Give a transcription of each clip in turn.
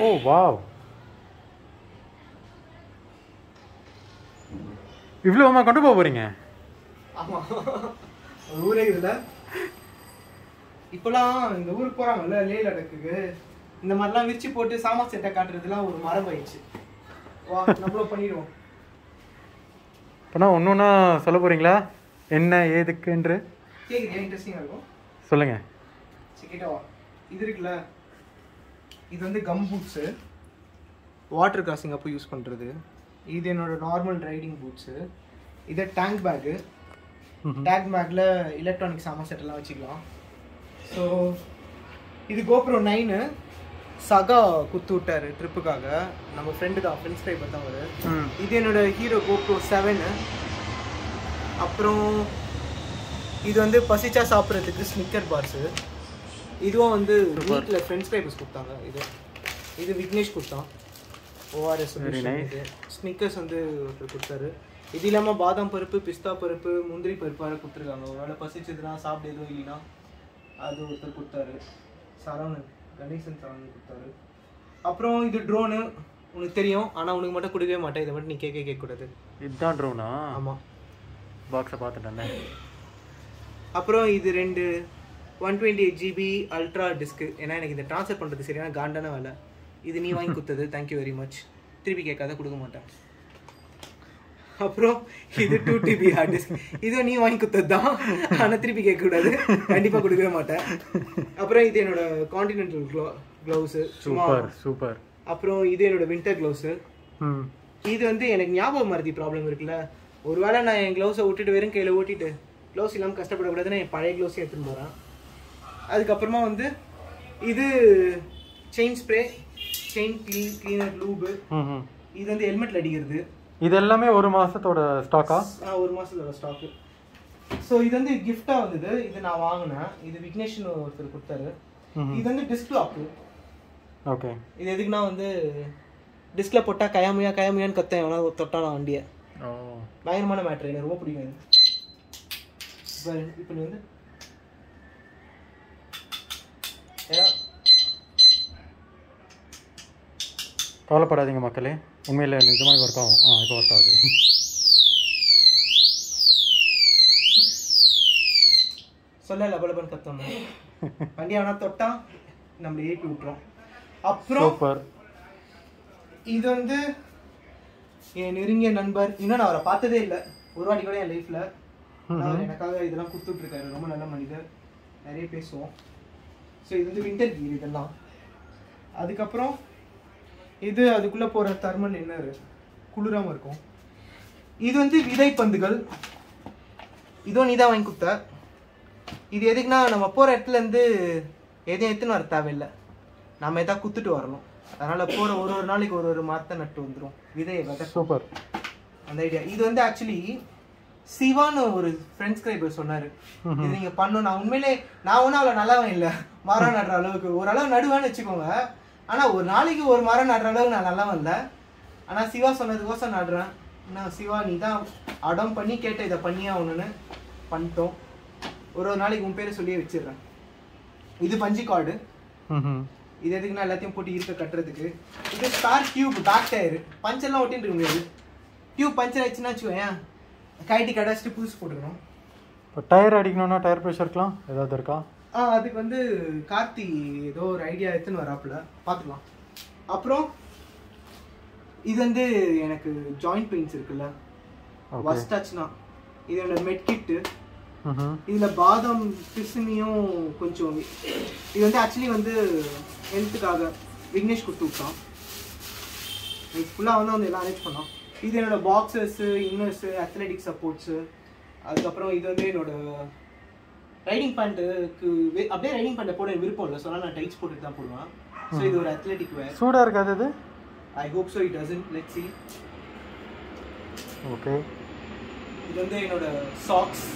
ஓ wow இவ்வளோமா கொண்டு போக போறீங்க ஆமா ஒரு ஊரே இதுல இப்பெல்லாம் இந்த ஊருக்கு போறாங்கல்ல லே லடக்குக்கு இந்த மாதிரிலாம் விரிச்சு போட்டு சாமா செட்டை காட்டுறதுலாம் ஒரு மரபு ஆயிடுச்சு வா நம்மளும் பண்ணிடுவோம் இப்போனா ஒன்று ஒன்றா சொல்ல போறீங்களா என்ன ஏதுக்குன்று கேக்குது இன்ட்ரெஸ்டிங்கா இருக்கும் சொல்லுங்க சரி கிட்ட வா இது இருக்குல்ல இது வந்து கம் பூட்ஸு வாட்டர் கிராசிங் அப்போ யூஸ் பண்ணுறது இது என்னோட நார்மல் ரைடிங் பூட்ஸு இது டேங்க் பேக்கு டேங்க் பேக்கில் எலக்ட்ரானிக் சாமான் செட் எல்லாம் வச்சுக்கலாம் ஸோ இது கோப்ரோ நைனு சகா குத்து விட்டாரு ட்ரிப்புக்காக நம்ம ஃப்ரெண்டு தான் ஃப்ரெண்ட்ஸ் டைப் தான் அவரு ம் இது என்னோட ஹீரோ கோப்ரோ செவனு அப்புறம் இது வந்து பசிச்சா சாப்பிட்றதுக்கு ஸ்னிக்கர் பார்ஸு இதுவும் வந்து வீட்டில் ஃப்ரெண்ட்ஸ் டைப்ஸ் கொடுத்தாங்க இது இது விக்னேஷ் கொடுத்தான் ஓஆர்எஸ் Very nice. இது ஸ்னிக்கர்ஸ் வந்து ஒருத்தர் கொடுத்தாரு இது இல்லாமல் பாதாம் பருப்பு பிஸ்தா பருப்பு முந்திரி பருப்பு வேறு கொடுத்துருக்காங்க ஒரு வேளை பசிச்சதுன்னா சாப்பிட எதுவும் இல்லைன்னா அது ஒருத்தர் கொடுத்தாரு சரவணன் கணேசன் சரவணன் கொடுத்தாரு அப்புறம் இது ட்ரோனு உனக்கு தெரியும் ஆனால் உனக்கு மட்டும் கொடுக்கவே மாட்டேன் இதை மட்டும் நீ கேட்க கேட்கக்கூடாது இதுதான் ட்ரோனா ஆமாம் பாக்ஸை பார்த்துட்டேன் அப்புறம் இது ரெண்டு one twenty eight GB ultra டிஸ்க்கு ஏன்னா எனக்கு இதை ட்ரான்ஸ்ஃபர் பண்ணுறது சரியான காண்டான வேலை இது நீ வாங்கி கொடுத்தது தேங்க்யூ வெரி மச் திருப்பி கேட்காத கொடுக்க மாட்டேன் அப்புறம் இது டூ டிபி ஹார்ட் டிஸ்க் இதுவும் நீ வாங்கி கொடுத்தது தான் ஆனால் திருப்பி கேட்கக்கூடாது கண்டிப்பாக கொடுக்கவே மாட்டேன் அப்புறம் இது என்னோட காண்டினென்டல் க்ளோ க்ளவுஸு சும்மா சூப்பர் சூப்பர் அப்புறம் இது என்னோட வின்டர் க்ளவுஸு ம் இது வந்து எனக்கு ஞாபகம் மறதி ப்ராப்ளம் இருக்குல்ல ஒருவேளை நான் என் க்ளவுஸை விட்டுட்டு வெறும் கையில் ஓட்டிட்டு க்ளவுஸ் இல்லாமல் கஷ்டப்படக்கூடாதுன்னு என் பழைய க்ளவுஸையும் எடுத்துன்னு போகிறேன் அதுக்கப்புறமா வந்து இது chain spray chain clean cleaner lube ம் ம் இது வந்து ஹெல்மெட்டில் அடிக்கிறது இது எல்லாமே ஒரு மாசத்தோட ஸ்டாக்கா ஆ, ஒரு மாதத்தோட ஸ்டாக்கு ஸோ இது வந்து கிஃப்டாக வந்தது இது நான் வாங்கினேன் இது விக்னேஷ்னு ஒருத்தர் கொடுத்தாரு இது வந்து டிஸ்க் லாக்கு ஓகே இது எதுக்குன்னா வந்து டிஸ்கில் போட்டால் கயாமையா கயாமையான்னு கத்தேன் எவனா தொட்டான் நான் வண்டியை ஓ பயங்கரமான மேட்ரு எனக்கு ரொம்ப பிடிக்கும் இது இப்போ இப்போ நீ வந்து ஏன் கவலைப்படாதீங்க மக்களே உண்மையில் நிஜமாக ஒர்க் ஆகும் ஆ இப்போ ஒர்க் ஆகுது சொல்ல லபலபன் கத்தோம் வண்டி ஆனால் தொட்டா நம்மளை ஏற்றி விட்டுரும் அப்புறம் சூப்பர் இது வந்து என் நெருங்கிய நண்பர் இன்னும் நான் அவரை பார்த்ததே இல்லை ஒரு வாட்டி கூட என் லைஃப்ல அவர் எனக்காக இதெல்லாம் கொடுத்துட்ருக்காரு ரொம்ப நல்ல மனிதர் நிறைய பேசுவோம் ஸோ இது வந்து வின்டர் கீர் இதெல்லாம் அதுக்கப்புறம் இது அதுக்குள்ளே போகிற தர்மல் இன்னர் குளிராம இருக்கும் இது வந்து விதைப்பந்துகள் இதுவும் நீ தான் வாங்கி கொடுத்த இது எதுக்குன்னா நம்ம போகிற இடத்துல இருந்து எதையும் எடுத்துன்னு வர தேவையில்லை நம்ம எதாவது குத்துட்டு வரணும் அதனால் போகிற ஒரு ஒரு நாளைக்கு ஒரு ஒரு மரத்தை நட்டு வந்துடும் விதையை விதை சூப்பர் அந்த ஐடியா இது வந்து ஆக்சுவலி சிவான்னு ஒரு ஃப்ரெண்ட்ஸ் ஸ்கிரைபர் சொன்னாரு இது நீங்க பண்ணணும் நான் உண்மையிலே நான் ஒன்றும் அவ்வளோ நல்லவன் இல்லை மரம் நடுற அளவுக்கு ஓரளவு நடுவேன்னு வச்சுக்கோங்க ஆனா ஒரு நாளைக்கு ஒரு மரம் நடுற அளவுக்கு நான் நல்லவன் இல்லை ஆனா சிவா சொன்னதுக்கோசம் நடுறேன் நான் சிவா நீ தான் அடம் பண்ணி கேட்ட இதை பண்ணியே ஆகணும்னு பண்ணிட்டோம் ஒரு ஒரு நாளைக்கு உன் பேரை சொல்லியே வச்சிடுறேன் இது பஞ்சு கார்டு ம் இது எதுக்குன்னா எல்லாத்தையும் போட்டு இருக்க கட்டுறதுக்கு இது ஸ்டார் டியூப் பேக் டயர் பஞ்செல்லாம் ஒட்டின்னு இருக்க முடியாது டியூப் பஞ்சர் ஆயிடுச்சுன்னா வச்சுக்கோயேன் கைட்டி கடைச்சிட்டு புதுசு போட்டுக்கணும் இப்போ டயர் அடிக்கணும்னா டயர் ப்ரெஷருக்குலாம் ஏதாவது இருக்கா ஆ அதுக்கு வந்து கார்த்தி ஏதோ ஒரு ஐடியா எடுத்துன்னு வராப்புல பார்த்துக்கலாம் அப்புறம் இது வந்து எனக்கு ஜாயிண்ட் பெயின்ஸ் இருக்குல்ல Okay. வஸ்ட் டச்னா இது என்னோட மெட் கிட்டு ம் இதுல பாதாம் பிசுனியும் கொஞ்சம் இது வந்து ஆக்சுவலி வந்து ஹெல்த்துக்காக விக்னேஷ் கொடுத்து விட்டான் இது ஃபுல்லாக வந்து வந்து எல்லாம் அரேஞ்ச் பண்ணான் இது என்னோட பாக்ஸர்ஸு இன்னர்ஸு அத்லெட்டிக் சப்போர்ட்ஸு அதுக்கப்புறம் இது வந்து என்னோட ரைடிங் பேண்ட்டுக்கு அப்படியே ரைடிங் பேண்ட்டை போட எனக்கு விருப்பம் இல்லை சொன்னால் நான் டைட்ஸ் போட்டுட்டு தான் போடுவேன் ஸோ இது ஒரு அத்லெட்டிக் வேர் சூடாக இருக்காது இது I hope so it doesn't let see okay இது வந்து என்னோட சாக்ஸ்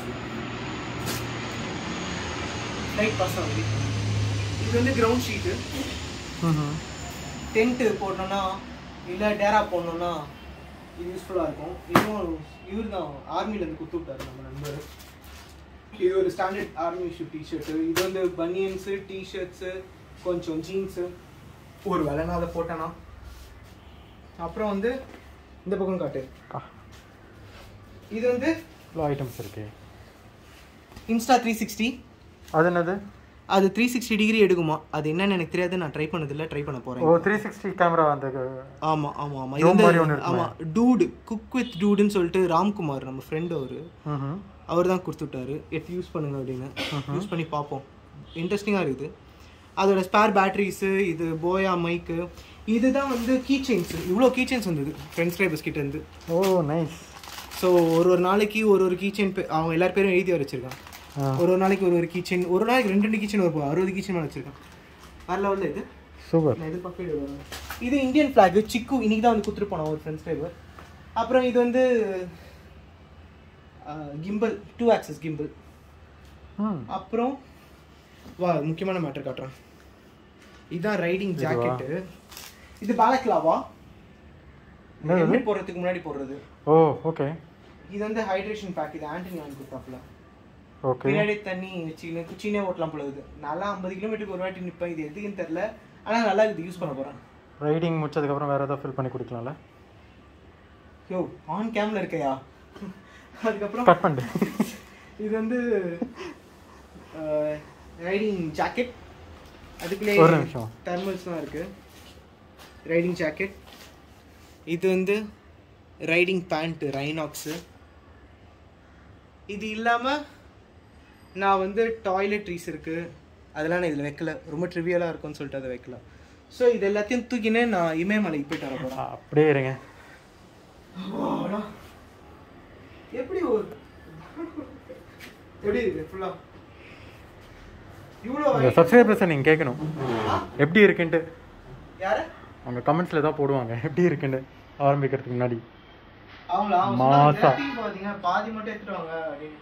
லைட் பாஸ் ஆகுது இது வந்து கிரவுண்ட் ஷீட்டு ம் டென்ட்டு போடணும்னா இல்லை டேரா போடணும்னா இது யூஸ்ஃபுல்லாக இருக்கும் இதுவும் இவர் தான் ஆர்மிலேருந்து கொடுத்து விட்டாரு நம்ம நண்பர் இது ஒரு ஸ்டாண்டர்ட் ஆர்மி ஷூ டிஷர்ட்டு இது வந்து பனியன்ஸு டிஷர்ட்ஸு கொஞ்சம் ஜீன்ஸு ஒரு வேலை நான் அதை போட்டேனா அப்புறம் வந்து இந்த பக்கம் காட்டு ஆ. இது வந்து இவ்வளோ ஐட்டம்ஸ் இருக்கு இன்ஸ்டா த்ரீ சிக்ஸ்டி அது என்னது அது த்ரீ சிக்ஸ்டி டிகிரி எடுக்குமா அது என்னன்னு எனக்கு தெரியாது நான் ட்ரை பண்ணதில்லை ட்ரை பண்ண போகிறேன் ஓ த்ரீ சிக்ஸ்டி கேமரா அந்த ஆமாம் ஆமாம் ஆமாம் Zoom இது மாதிரி ஒண்ணு வந்து இருக்குமே. ஆமாம் டூடு குக் வித் டூடுன்னு சொல்லிட்டு ராம்குமார் நம்ம ஃப்ரெண்டு அவர் ம் அவர் தான் கொடுத்துட்டாரு எடுத்து யூஸ் பண்ணுங்க அப்படின்னு யூஸ் பண்ணி பார்ப்போம் இன்ட்ரெஸ்டிங்காக இருக்குது அதோட ஸ்பேர் பேட்டரிஸு இது போயா மைக்கு இதுதான் வந்து கீ செயின்ஸ் இவ்வளோ கீ செயின்ஸ் வந்தது ஃப்ரெண்ட்ஸ் கிரைபர்ஸ் கிட்ட இருந்து ஓ நைஸ் ஸோ ஒரு ஒரு நாளைக்கு ஒரு ஒரு கீ செயின் அவங்க எல்லார் பேரும் எழுதி வர வச்சிருக்கான் ஆ ஒரு ஒரு நாளைக்கு ஒரு ஒரு கீ செயின் ஒரு நாளைக்கு ரெண்டு ரெண்டு கீ செயின் ஒரு அறுபது கீ செயின் வச்சிருக்கான் வேற லெவலில் இது சூப்பர் நான் எதிர்பார்க்கவே இல்லை. இது இந்தியன் ஃப்ளாக் சிக்கு இன்னைக்கு தான் வந்து கொடுத்துட்டு போனோம் ஒரு ஃப்ரெண்ட்ஸ் டிரைவர் அப்புறம் இது வந்து கிம்பிள் டூ ஆக்சஸ் கிம்பிள் ம் அப்புறம் வா முக்கியமான மேட்டர் காட்டுறேன் இதுதான் ரைடிங் இதுவா? ஜாக்கெட்டு இது பாலக்லாவா என்னது? ஹெல்மெட் போடுறதுக்கு முன்னாடி போடுறது ஓ ஓகே இது வந்து ஹைட்ரேஷன் பேக் இது ஆண்டனி வாங்கி கொடுத்தாப்புல ஓகே பின்னாடி தண்ணி வச்சுக்கின்னு குச்சினே ஓட்டலாம் போல இது நல்லா ஐம்பது கிலோமீட்டருக்கு ஒரு வாட்டி நிற்பேன் இது எதுக்குன்னு தெரில ஆனால் நல்லா இருக்குது யூஸ் பண்ண போகிறேன் ரைடிங் முடிச்சதுக்கப்புறம் வேறு ஏதாவது ஃபில் பண்ணி குடிக்கலாம்ல யோ ஆன் கேம்ல இருக்கையா அதுக்கப்புறம் கட் பண்ணிட்டு இது வந்து ரைடிங் ஜாக்கெட் அதுக்குள்ளே ஒரு நிமிஷம். தெர்மல்ஸ்லாம் இருக்கு ரைடிங் ஜாக்கெட் இது வந்து ரைடிங் பேண்ட் ரைனாக்ஸு இது இல்லாமல் நான் வந்து டாய்லெட்ரிஸ் இருக்கு அதெல்லாம் நான் இதில் வைக்கல ரொம்ப ட்ரிவியலாக இருக்கும்னு சொல்லிட்டு அதை வைக்கல ஸோ இது எல்லாத்தையும் தூக்கினே நான் இமயமலைக்கு போயிட்டு வர போகிறேன் அப்படியே இருங்க அடா. எப்படி ஒரு எப்படி இருக்கு ஃபுல்லா இவ்வளோ உங்கள் சப்ஸ்கிரைபர்ஸை நீங்கள் கேட்கணும் எப்படி இருக்குன்ட்டு யாரு அவங்க கமெண்ட்ஸில் தான் போடுவாங்க எப்படி இருக்குன்னு ஆரம்பிக்கிறதுக்கு முன்னாடி அவங்களா அவங்க மாசா. சொன்னாங்க, எல்லாத்தையும் பாத்தீங்க பாதி மட்டும் எடுத்துட்டு வாங்க அப்படின்னு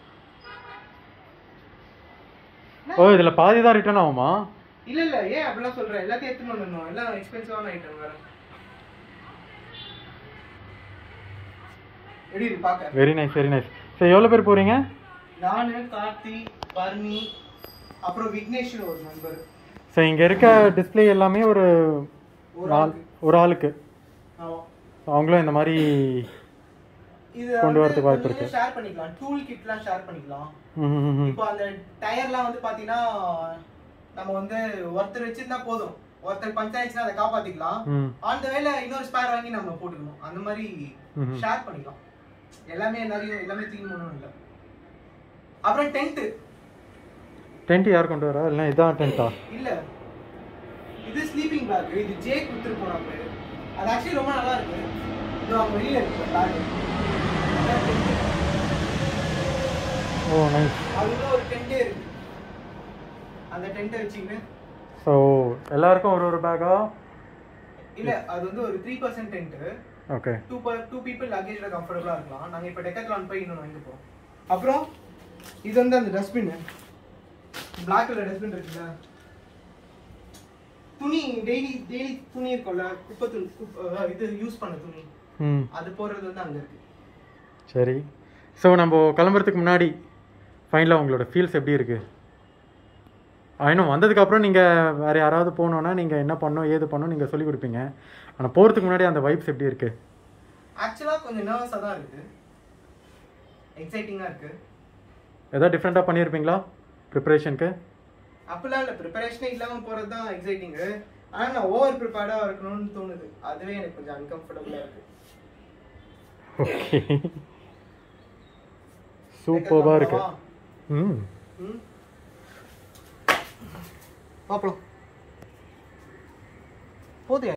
ஓ இதில் பாதி தான் ரிட்டர்ன் ஆகுமா இல்ல இல்ல ஏன் அப்படிலாம் சொல்ற எல்லாத்தையும் எடுத்துட்டு வந்துடணும் எல்லாம் எக்ஸ்பென்சிவான ஐட்டம் வேற எப்படி இருக்கு பாக்க வெரி நைஸ் வெரி நைஸ் சரி எவ்வளோ பேர் போகிறீங்க நானு கார்த்தி பர்னி அப்புறம் விக்னேஷ் ஒரு நண்பர் ஸோ இங்கே இருக்க டிஸ்ப்ளே எல்லாமே ஒரு ஒரு நாள் ஒரு ஆளுக்கு ஆமா அவங்களும் இந்த மாதிரி இது கொண்டு வரதுக்கு வாய்ப்பு இருக்கு. ஷேர் பண்ணிக்கலாம் டூல் கிட்லாம் ஷேர் பண்ணிக்கலாம் ம், ம், ம். இப்போ அந்த டயர்லாம் வந்து பாத்தீங்கன்னா நம்ம வந்து ஒருத்தர் வச்சிருந்தா போதும் ஒருத்தர் பஞ்ச் ஆயிடுச்சுன்னா அதை காப்பாத்திக்கலாம் ம் அந்த வேலை இன்னொரு ஸ்பேர் வாங்கி நம்ம போட்டுக்கணும் அந்த மாதிரி ம்ஹும். ஷேர் பண்ணிக்கலாம் எல்லாமே எல்லாரையும் எல்லாமே தூக்கி போகணும் இல்லை அப்புறம் டென்ட் டென்ட் யார் கொண்டு வரா இல்லை இதான் டென்ட்டா இல்ல இது ஸ்லீப்பிங் பேக் இது ஜே கொடுத்துட்டு போனாங்க அது ஆக்சுவலி ரொம்ப நல்லா இருக்கு இது அவங்க வெளியில இருக்கு பேக் ஓ நைஸ் அதுல ஒரு டென்ட்டே இருக்கு அந்த டென்ட்டை வச்சுக்கிட்டு ஸோ எல்லாருக்கும் ஒரு ஒரு பேக்கா இல்ல அது வந்து ஒரு three person tent okay two two people லக்கேஜ்ல கம்ஃபர்டபுளா இருக்கலாம் நாங்க இப்போ டெக்கத்லான் போய் இன்னொன்று வாங்கி போறோம் அப்புறம் இது வந்து அந்த டஸ்ட்பின் பிளாக் கலர் டஸ்ட்பின் இருக்குல்ல துணி டெய்லி டெய்லி துணி இருக்கும்ல குப்பை துணி குப்பை- அஹ் இது யூஸ் பண்ண துணி ம் அது போடுறது வந்து அங்க இருக்கு சரி ஸோ நம்ம கிளம்புறதுக்கு முன்னாடி ஃபைனலாக உங்களோட ஃபீல்ஸ் எப்படி இருக்குது இன்னும் வந்ததுக்கப்புறம் நீங்கள் வேறு யாராவது போகணுன்னா நீங்கள் என்ன பண்ணணும் ஏது பண்ணணும் நீங்கள் சொல்லிக் கொடுப்பீங்க ஆனால் போகிறதுக்கு முன்னாடி அந்த வைப்ஸ் எப்படி இருக்குது ஆக்சுவலா கொஞ்சம் நர்வஸா தான் இருக்கு எக்ஸைட்டிங்கா இருக்கு எதாவது டிஃப்ரெண்ட்டாக பண்ணியிருப்பீங்களா ப்ரிப்பரேஷனுக்கு அப்பெல்லாம் இல்ல ப்ரிப்பரேஷனே இல்லாம போறது தான் எக்ஸைட்டிங் ஆனா நான் ஓவர் ப்ரிப்பேர்டா இருக்கணும்னு தோணுது அதுவே எனக்கு கொஞ்சம் அன்கம்ஃபர்டபுளா இருக்கு ஓகே சூப்பராக இருக்கு ம் ம் பாப்பலாம் போதும்